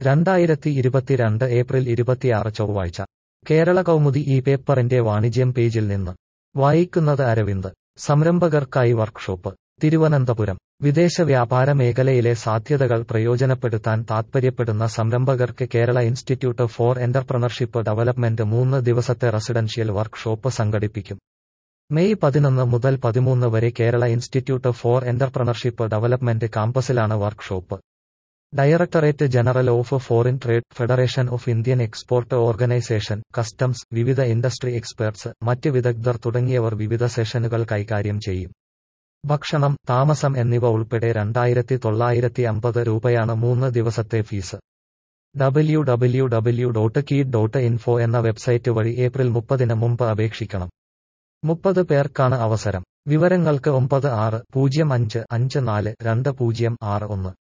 രണ്ടായിരത്തി ഇരുപത്തിരണ്ട് ഏപ്രിൽ ഇരുപത്തിയാറ് ചൊവ്വാഴ്ച കേരള കൗമുദി ഈ പേപ്പറിന്റെ വാണിജ്യം പേജിൽ നിന്ന് വായിക്കുന്നത് അരവിന്ദ് സംരംഭകർക്കായി വർക്ക്ഷോപ്പ് തിരുവനന്തപുരം വിദേശ വ്യാപാര മേഖലയിലെ സാധ്യതകൾ പ്രയോജനപ്പെടുത്താൻ താൽപ്പര്യപ്പെടുന്ന സംരംഭകർക്ക് Kerala Institute for Entrepreneurship Development മൂന്ന് ദിവസത്തെ റെസിഡൻഷ്യൽ വർക്ക്ഷോപ്പ് സംഘടിപ്പിക്കും മെയ് പതിനൊന്ന് മുതൽ പതിമൂന്ന് വരെ Kerala Institute for Entrepreneurship Development കാമ്പസിലാണ് workshop Directorate General of Foreign Trade Federation of Indian Export Organisation customs വിവിധ ഇൻഡസ്ട്രി എക്സ്പേർട്സ് മറ്റ് വിദഗ്ധർ തുടങ്ങിയവർ വിവിധ സെഷനുകൾ കൈകാര്യം ചെയ്യും ഭക്ഷണം താമസം എന്നിവ ഉൾപ്പെടെ രണ്ടായിരത്തി തൊള്ളായിരത്തി അമ്പത് രൂപയാണ് മൂന്ന് ദിവസത്തെ fees W W W dot KIED dot info എന്ന വെബ്സൈറ്റ് വഴി ഏപ്രിൽ മുപ്പതിന് മുമ്പ് അപേക്ഷിക്കണം മുപ്പത് പേർക്കാണ് അവസരം വിവരങ്ങൾക്ക് ഒമ്പത് ആറ് പൂജ്യം അഞ്ച് അഞ്ച് നാല് രണ്ട് പൂജ്യം ആറ് ഒന്ന്